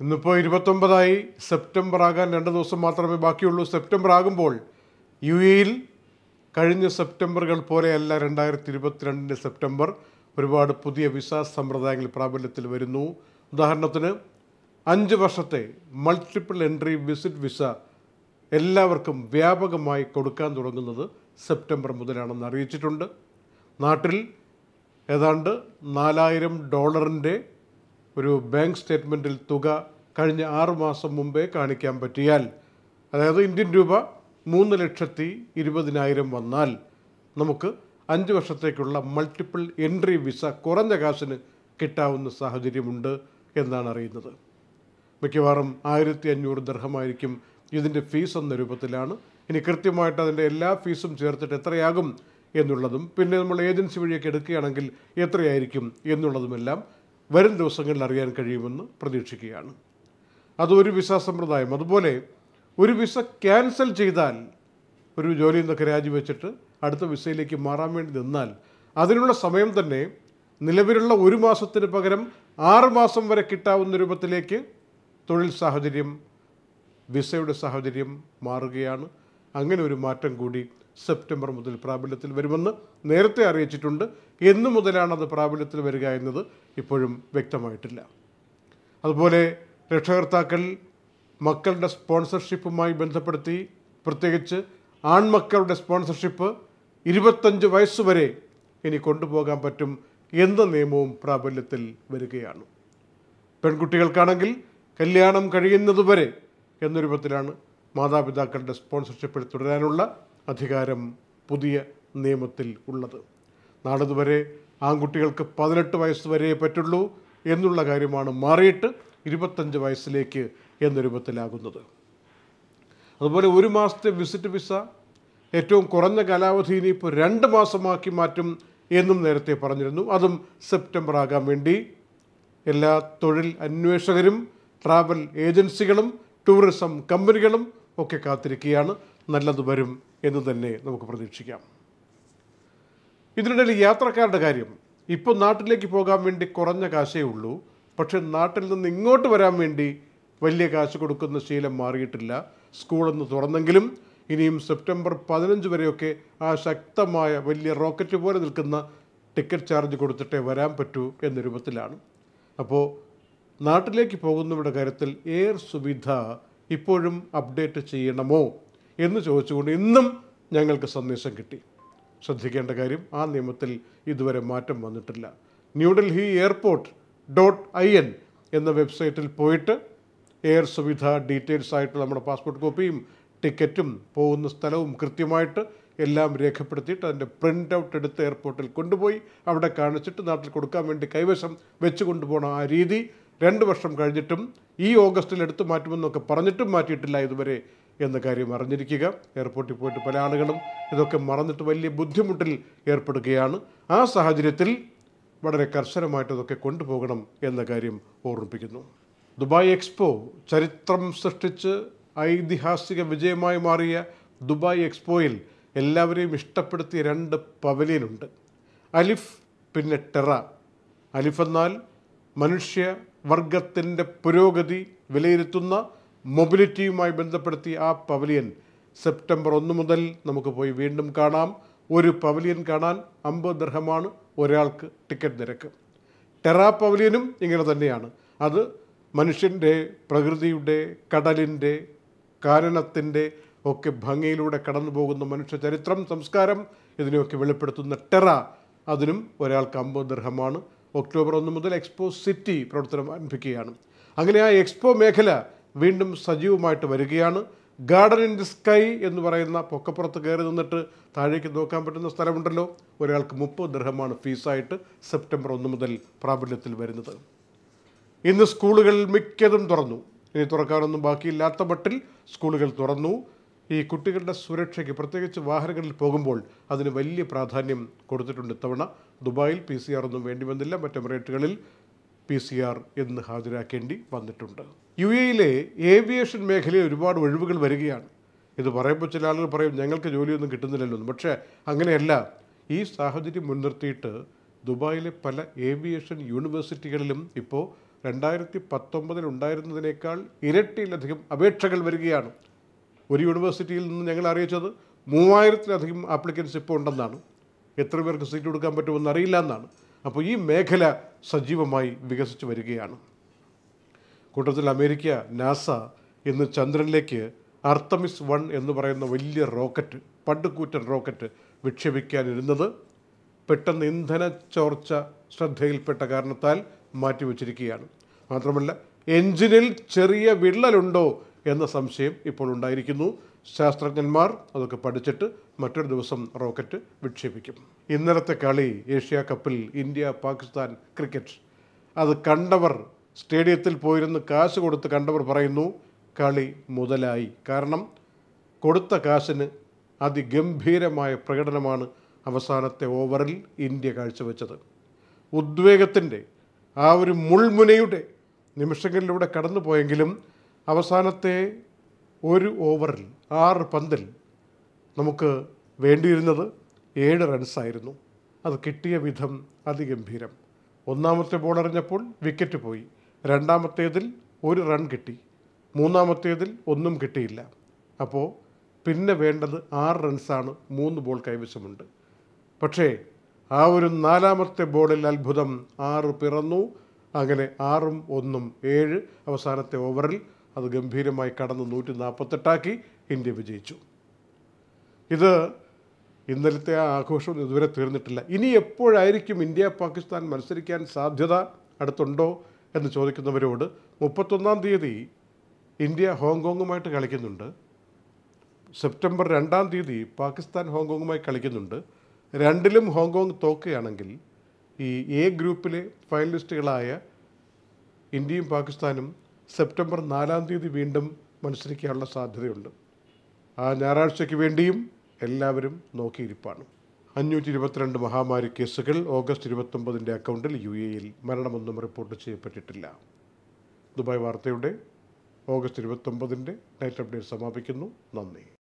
ഇന്നിപ്പോൾ ഇരുപത്തൊമ്പതായി സെപ്റ്റംബർ ആകാൻ രണ്ട് ദിവസം മാത്രമേ ബാക്കിയുള്ളൂ സെപ്റ്റംബർ ആകുമ്പോൾ യു എയിൽ കഴിഞ്ഞ സെപ്റ്റംബറുകൾ പോലെയല്ല രണ്ടായിരത്തി ഇരുപത്തിരണ്ടിൻ്റെ സെപ്റ്റംബർ ഒരുപാട് പുതിയ വിസ സമ്പ്രദായങ്ങൾ പ്രാബല്യത്തിൽ വരുന്നു ഉദാഹരണത്തിന് അഞ്ച് വർഷത്തെ മൾട്ടിപ്പിൾ എൻട്രി വിസിറ്റ് വിസ എല്ലാവർക്കും വ്യാപകമായി കൊടുക്കാൻ തുടങ്ങുന്നത് സെപ്റ്റംബർ മുതലാണെന്ന് അറിയിച്ചിട്ടുണ്ട് നാട്ടിൽ ഏതാണ്ട് നാലായിരം ഡോളറിൻ്റെ ഒരു ബാങ്ക് സ്റ്റേറ്റ്മെൻറ്റിൽ തുക കഴിഞ്ഞ ആറ് മാസം മുമ്പേ കാണിക്കാൻ പറ്റിയാൽ അതായത് ഇന്ത്യൻ രൂപ മൂന്ന് ലക്ഷത്തി ഇരുപതിനായിരം വന്നാൽ നമുക്ക് അഞ്ച് വർഷത്തേക്കുള്ള മൾട്ടിപ്പിൾ എൻട്രി വിസ കുറഞ്ഞ കാശിന് കിട്ടാവുന്ന സാഹചര്യമുണ്ട് എന്നാണ് അറിയുന്നത് മിക്കവാറും ആയിരത്തി അഞ്ഞൂറ് ദർഹമായിരിക്കും ഇതിൻ്റെ ഫീസ് എന്ന രൂപത്തിലാണ് ഇനി കൃത്യമായിട്ട് അതിൻ്റെ എല്ലാ ഫീസും ചേർത്തിട്ട് എത്രയാകും എന്നുള്ളതും പിന്നെ നമ്മൾ ഏജൻസി വഴിയൊക്കെ എടുക്കുകയാണെങ്കിൽ എത്രയായിരിക്കും എന്നുള്ളതുമെല്ലാം വരും ദിവസങ്ങളിൽ അറിയാൻ കഴിയുമെന്ന് പ്രതീക്ഷിക്കുകയാണ് അതൊരു വിസ സമ്പ്രദായം അതുപോലെ ഒരു വിസ ക്യാൻസൽ ചെയ്താൽ ഒരു ജോലിയിൽ നിന്നൊക്കെ രാജിവെച്ചിട്ട് അടുത്ത വിസയിലേക്ക് മാറാൻ വേണ്ടി നിന്നാൽ അതിനുള്ള സമയം തന്നെ നിലവിലുള്ള ഒരു മാസത്തിന് പകരം ആറ് മാസം വരെ കിട്ടാവുന്ന രൂപത്തിലേക്ക് തൊഴിൽ സാഹചര്യം വിസയുടെ സാഹചര്യം മാറുകയാണ് അങ്ങനെ ഒരു മാറ്റം കൂടി സെപ്റ്റംബർ മുതൽ പ്രാബല്യത്തിൽ വരുമെന്ന് നേരത്തെ അറിയിച്ചിട്ടുണ്ട് എന്നു മുതലാണ് അത് പ്രാബല്യത്തിൽ വരിക എന്നത് ഇപ്പോഴും വ്യക്തമായിട്ടില്ല അതുപോലെ രക്ഷകർത്താക്കൾ മക്കളുടെ സ്പോൺസർഷിപ്പുമായി ബന്ധപ്പെടുത്തി പ്രത്യേകിച്ച് ആൺമക്കളുടെ സ്പോൺസർഷിപ്പ് ഇരുപത്തഞ്ച് വയസ്സ് വരെ ഇനി കൊണ്ടുപോകാൻ പറ്റും എന്ന നിയമവും പ്രാബല്യത്തിൽ വരികയാണ് പെൺകുട്ടികൾക്കാണെങ്കിൽ കല്യാണം കഴിയുന്നതുവരെ എന്ന രൂപത്തിലാണ് മാതാപിതാക്കളുടെ സ്പോൺസർഷിപ്പിൽ തുടരാനുള്ള അധികാരം പുതിയ നിയമത്തിൽ ഉള്ളത് നാളതുവരെ ആൺകുട്ടികൾക്ക് പതിനെട്ട് വയസ്സ് വരെ പറ്റുള്ളൂ എന്നുള്ള കാര്യമാണ് മാറിയിട്ട് ഇരുപത്തഞ്ച് വയസ്സിലേക്ക് എന്ന രൂപത്തിലാകുന്നത് അതുപോലെ ഒരു മാസത്തെ വിസിറ്റ് വിസ ഏറ്റവും കുറഞ്ഞ കാലാവധി ഇനിയിപ്പോൾ രണ്ട് മാസമാക്കി മാറ്റും എന്നും നേരത്തെ പറഞ്ഞിരുന്നു അതും സെപ്റ്റംബർ ആകാൻ വേണ്ടി എല്ലാ തൊഴിൽ അന്വേഷകരും ട്രാവൽ ഏജൻസികളും ടൂറിസം കമ്പനികളും ഒക്കെ കാത്തിരിക്കുകയാണ് നല്ലത് വരും എന്ന് തന്നെ നമുക്ക് പ്രതീക്ഷിക്കാം ഇതിനിടയിൽ യാത്രക്കാരുടെ കാര്യം ഇപ്പോൾ നാട്ടിലേക്ക് പോകാൻ വേണ്ടി കുറഞ്ഞ കാശേ ഉള്ളൂ പക്ഷെ നാട്ടിൽ നിന്ന് ഇങ്ങോട്ട് വരാൻ വേണ്ടി വലിയ കാശ് കൊടുക്കുന്ന ശീലം മാറിയിട്ടില്ല സ്കൂളൊന്ന് തുറന്നെങ്കിലും ഇനിയും സെപ്റ്റംബർ പതിനഞ്ച് വരെയൊക്കെ ആ ശക്തമായ വലിയ റോക്കറ്റ് പോലെ നിൽക്കുന്ന ടിക്കറ്റ് ചാർജ് കൊടുത്തിട്ടേ വരാൻ പറ്റൂ എന്ന രൂപത്തിലാണ് അപ്പോൾ നാട്ടിലേക്ക് പോകുന്നവരുടെ കാര്യത്തിൽ എയർ സുവിധ ഇപ്പോഴും അപ്ഡേറ്റ് ചെയ്യണമോ എന്ന് ചോദിച്ചുകൊണ്ട് ഇന്നും ഞങ്ങൾക്ക് സന്ദേശം കിട്ടി ശ്രദ്ധിക്കേണ്ട കാര്യം ആ നിയമത്തിൽ ഇതുവരെ മാറ്റം വന്നിട്ടില്ല New Delhi airport dot I N എന്ന വെബ്സൈറ്റിൽ പോയിട്ട് എയർ സുവിധ ഡീറ്റെയിൽസ് ആയിട്ട് നമ്മുടെ പാസ്പോർട്ട് കോപ്പിയും ടിക്കറ്റും പോകുന്ന സ്ഥലവും കൃത്യമായിട്ട് എല്ലാം രേഖപ്പെടുത്തിയിട്ട് അതിൻ്റെ പ്രിൻ്റ് ഔട്ട് എടുത്ത് എയർപോർട്ടിൽ കൊണ്ടുപോയി അവിടെ കാണിച്ചിട്ട് നാട്ടിൽ കൊടുക്കാൻ വേണ്ടി കൈവശം വെച്ച് കൊണ്ടുപോകണം ആ രീതി രണ്ട് വർഷം കഴിഞ്ഞിട്ടും ഈ ഓഗസ്റ്റിൽ എടുത്തു മാറ്റുമെന്നൊക്കെ പറഞ്ഞിട്ടും മാറ്റിയിട്ടില്ല ഇതുവരെ എന്ന കാര്യം അറിഞ്ഞിരിക്കുക എയർപോർട്ടിൽ പോയിട്ട് പല ആളുകളും ഇതൊക്കെ മറന്നിട്ട് വലിയ ബുദ്ധിമുട്ടിൽ ഏർപ്പെടുകയാണ് ആ സാഹചര്യത്തിൽ വളരെ കർശനമായിട്ട് ഇതൊക്കെ കൊണ്ടുപോകണം എന്ന കാര്യം ഓർമ്മിപ്പിക്കുന്നു ദുബായ് എക്സ്പോ ചരിത്രം സൃഷ്ടിച്ച് ഐതിഹാസിക വിജയമായി മാറിയ ദുബായ് എക്സ്പോയിൽ എല്ലാവരെയും ഇഷ്ടപ്പെടുത്തിയ രണ്ട് പവലിയനുണ്ട് അലിഫ് പിന്നെ ടെറ അലിഫ് എന്നാൽ മനുഷ്യ വർഗത്തിൻ്റെ പുരോഗതി വിലയിരുത്തുന്ന മൊബിലിറ്റിയുമായി ബന്ധപ്പെടുത്തി ആ പവലിയൻ സെപ്റ്റംബർ ഒന്ന് മുതൽ നമുക്ക് പോയി വീണ്ടും കാണാം ഒരു പവലിയൻ കാണാൻ അമ്പത് ദർഹമാണ് ഒരാൾക്ക് ടിക്കറ്റ് നിരക്ക് ടെറാ പവലിയനും ഇങ്ങനെ തന്നെയാണ് അത് മനുഷ്യൻ്റെ പ്രകൃതിയുടെ കടലിൻ്റെ കാരണത്തിൻ്റെ ഒക്കെ ഭംഗിയിലൂടെ കടന്നു പോകുന്ന മനുഷ്യ ചരിത്രം സംസ്കാരം ഇതിനെയൊക്കെ വെളിപ്പെടുത്തുന്ന ടെറ അതിനും ഒരാൾക്ക് അമ്പത് ദർഹമാണ് ഒക്ടോബർ ഒന്ന് മുതൽ എക്സ്പോ സിറ്റി പ്രവർത്തനം ആരംഭിക്കുകയാണ് അങ്ങനെ ആ എക്സ്പോ മേഖല വീണ്ടും സജീവമായിട്ട് വരികയാണ് ഗാർഡൻ ഇൻ ദി സ്കൈ എന്ന് പറയുന്ന പൊക്കപ്പുറത്ത് കയറി നിന്നിട്ട് താഴേക്ക് നോക്കാൻ പറ്റുന്ന സ്ഥലമുണ്ടല്ലോ ഒരാൾക്ക് മുപ്പത് ദർഹമാണ് ഫീസായിട്ട് സെപ്റ്റംബർ ഒന്ന് മുതൽ പ്രാബല്യത്തിൽ വരുന്നത് ഇന്ന് സ്കൂളുകൾ മിക്കതും തുറന്നു ഇനി തുറക്കാനൊന്നും ബാക്കിയില്ലാത്ത മട്ടിൽ സ്കൂളുകൾ തുറന്നു ഈ കുട്ടികളുടെ സുരക്ഷയ്ക്ക് പ്രത്യേകിച്ച് വാഹനങ്ങളിൽ പോകുമ്പോൾ അതിന് വലിയ പ്രാധാന്യം കൊടുത്തിട്ടുണ്ട് ഇത്തവണ ദുബായിൽ പി സി ആർ ഒന്നും വേണ്ടി വന്നില്ല മറ്റ് എമിറേറ്റുകളിൽ പി സി ആർ എന്ന് ഹാജരാക്കേണ്ടി വന്നിട്ടുണ്ട് യു എയിലെ ഏവിയേഷൻ മേഖലയിൽ ഒരുപാട് ഒഴിവുകൾ വരികയാണ് ഇത് പറയുമ്പോൾ ചില ആളുകൾ പറയും ഞങ്ങൾക്ക് ജോലിയൊന്നും കിട്ടുന്നില്ലല്ലോ എന്ന് പക്ഷേ അങ്ങനെയല്ല ഈ സാഹചര്യം മുൻനിർത്തിയിട്ട് ദുബായിലെ പല ഏവിയേഷൻ യൂണിവേഴ്സിറ്റികളിലും ഇപ്പോൾ രണ്ടായിരത്തി പത്തൊമ്പതിൽ ഉണ്ടായിരുന്നതിനേക്കാൾ ഇരട്ടിയിലധികം അപേക്ഷകൾ വരികയാണ് ഒരു യൂണിവേഴ്സിറ്റിയിൽ നിന്ന് ഞങ്ങൾ അറിയിച്ചത് മൂവായിരത്തിലധികം ആപ്ലിക്കൻസ് ഇപ്പോൾ ഉണ്ടെന്നാണ് എത്ര പേർക്ക് സീറ്റ് കൊടുക്കാൻ പറ്റുമെന്ന് അറിയില്ല എന്നാണ് അപ്പോൾ ഈ മേഖല സജീവമായി വികസിച്ച് വരികയാണ് കൂട്ടത്തിൽ അമേരിക്ക നാസ ഇന്ന് ചന്ദ്രനിലേക്ക് അർത്തമിസ് വൺ എന്ന് പറയുന്ന വലിയ റോക്കറ്റ് പടുകൂറ്റൻ റോക്കറ്റ് വിക്ഷേപിക്കാനിരുന്നത് പെട്ടെന്ന് ഇന്ധന ചോർച്ച ശ്രദ്ധയിൽപ്പെട്ട കാരണത്താൽ മാറ്റിവെച്ചിരിക്കുകയാണ് മാത്രമല്ല എഞ്ചിനിൽ ചെറിയ വിള്ളലുണ്ടോ എന്ന സംശയം ഇപ്പോൾ ഉണ്ടായിരിക്കുന്നു ശാസ്ത്രജ്ഞന്മാർ അതൊക്കെ പഠിച്ചിട്ട് മറ്റൊരു ദിവസം റോക്കറ്റ് വിക്ഷേപിക്കും ഇന്നലത്തെ കളി ഏഷ്യ കപ്പിൽ ഇന്ത്യ പാകിസ്ഥാൻ ക്രിക്കറ്റ് അത് കണ്ടവർ സ്റ്റേഡിയത്തിൽ പോയിരുന്ന് കാശ് കൊടുത്ത് കണ്ടവർ പറയുന്നു കളി മുതലായി കാരണം കൊടുത്ത കാശിന് അതിഗംഭീരമായ പ്രകടനമാണ് അവസാനത്തെ ഓവറിൽ ഇന്ത്യ കാഴ്ചവെച്ചത് ഉദ്വേഗത്തിൻ്റെ ആ ഒരു മുൾമുനയുടെ നിമിഷങ്ങളിലൂടെ കടന്നു പോയെങ്കിലും അവസാനത്തെ ഒരു ഓവറിൽ ആറ് പന്തിൽ നമുക്ക് വേണ്ടിയിരുന്നത് ഏഴ് റൺസായിരുന്നു അത് കിട്ടിയ വിധം അതിഗംഭീരം ഒന്നാമത്തെ ബോൾ എറിഞ്ഞപ്പോൾ വിക്കറ്റ് പോയി രണ്ടാമത്തേതിൽ ഒരു റൺ കിട്ടി മൂന്നാമത്തേതിൽ ഒന്നും കിട്ടിയില്ല അപ്പോൾ പിന്നെ വേണ്ടത് ആറ് റൺസാണ് മൂന്ന് ബോൾ കൈവശമുണ്ട് പക്ഷേ ആ ഒരു നാലാമത്തെ ബോളിൽ അത്ഭുതം ആറ് പിറന്നു അങ്ങനെ ആറും ഒന്നും ഏഴ് അവസാനത്തെ ഓവറിൽ അത് ഗംഭീരമായി കടന്ന് നൂറ്റി നാൽപ്പത്തെട്ടാക്കി ഇന്ത്യ വിജയിച്ചു ഇത് ഇന്നലത്തെ ആ ആഘോഷം ഇതുവരെ തീർന്നിട്ടില്ല ഇനി എപ്പോഴായിരിക്കും ഇന്ത്യ പാകിസ്ഥാൻ മത്സരിക്കാൻ സാധ്യത അടുത്തുണ്ടോ എന്ന് ചോദിക്കുന്നവരോട് മുപ്പത്തൊന്നാം തീയതി ഇന്ത്യ ഹോങ്കോങ്ങുമായിട്ട് കളിക്കുന്നുണ്ട് സെപ്റ്റംബർ രണ്ടാം തീയതി പാകിസ്ഥാൻ ഹോങ്കോങ്ങുമായി കളിക്കുന്നുണ്ട് രണ്ടിലും ഹോങ്കോങ് തോക്കുകയാണെങ്കിൽ ഈ എ ഗ്രൂപ്പിലെ ഫൈനലിസ്റ്റുകളായ ഇന്ത്യയും പാകിസ്ഥാനും സെപ്റ്റംബർ നാലാം തീയതി വീണ്ടും മത്സരിക്കാനുള്ള സാധ്യതയുണ്ട് ആ ഞായറാഴ്ചയ്ക്ക് വേണ്ടിയും എല്ലാവരും നോക്കിയിരിപ്പാണ് അഞ്ഞൂറ്റി ഇരുപത്തിരണ്ട് മഹാമാരി കേസുകൾ ഓഗസ്റ്റ് ഇരുപത്തൊമ്പതിൻ്റെ അക്കൗണ്ടിൽ യു എയിൽ മരണമൊന്നും റിപ്പോർട്ട് ചെയ്യപ്പെട്ടിട്ടില്ല ദുബായ് വാർത്തയുടെ ഓഗസ്റ്റ് ഇരുപത്തൊമ്പതിൻ്റെ നൈറ്റ് അപ്ഡേറ്റ് സമാപിക്കുന്നു നന്ദി